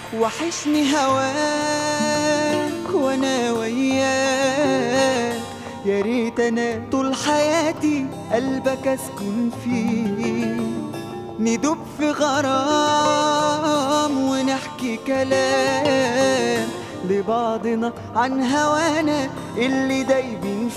وحشني هواك وانا وياك يا ريت انا طول حياتي قلبك اسكن فيه ندوب في غرام ونحكي كلام لبعضنا عن هوانا اللي دايبين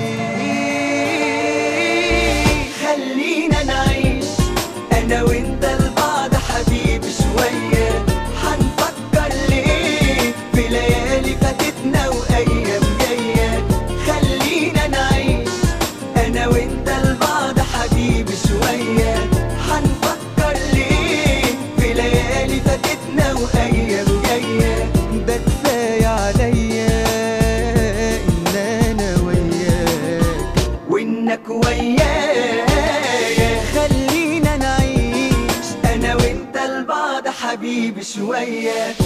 فيه خلينا نعيش انا وانت لبعض حبيبي شويه هنفكر ليه في ليالي فاتتنا وايام جايه خلينا نعيش انا وانت لبعض حبيبي شويه هنفكر ليه في ليالي فاتتنا وايام جايه ده كفايه عليا ان انا وياك وانك ويايا خلينا نعيش انا وانت لبعض حبيبي شويه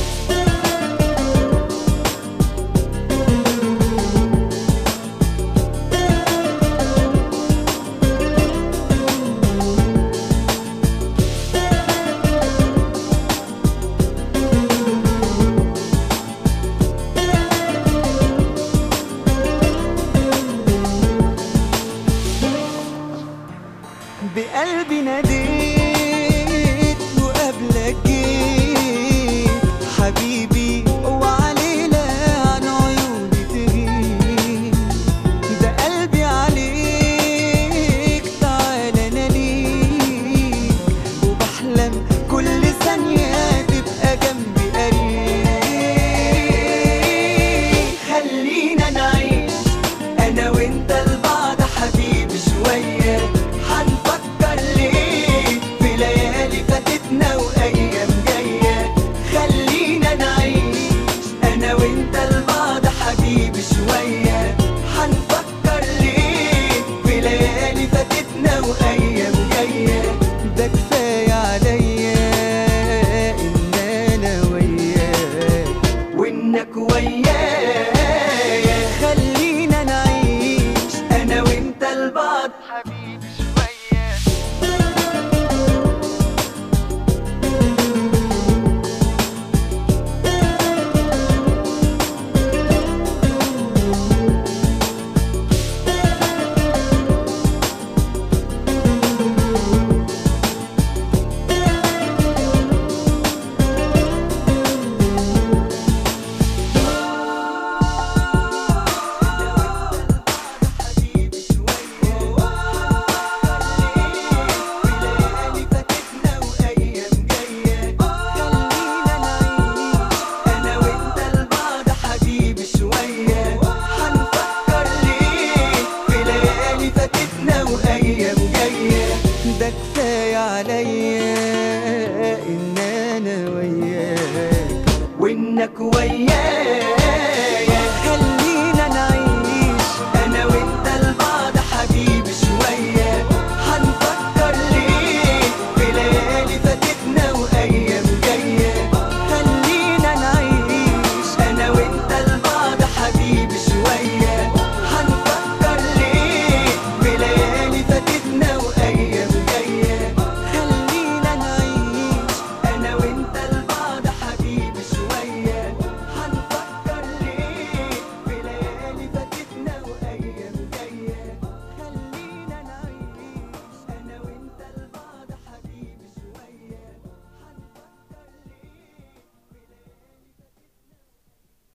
بقلبي ناديت وقبلك جيت حبيبي اوعى ليلة عن عيوني تغيب ده قلبي عليك تعالى انا ليك وبحلم كل ثانية تبقى جنبي قريب خلينا نعيش انا وانت لبعض حبيبي شوية هنفكر ليه في ليالي فاتتنا وايام جاية خلينا نعيش انا وانت لبعض حبيبي شوية هنفكر ليه في ليالي فاتتنا وايام جاية ده كفاية عليا ان انا وياك وانك ويايا خلينا نعيش انا وانت لبعض حبيبي شوية حبيبي شوية في ليالي فاتتنا وأيام جاية خلينا نعيش أنا وأنت لبعض حبيبي شوية هنفكر ليه في ليالي فاتتنا وأيام جاية ده كفاية عليا إن أنا وياك وإنك وياك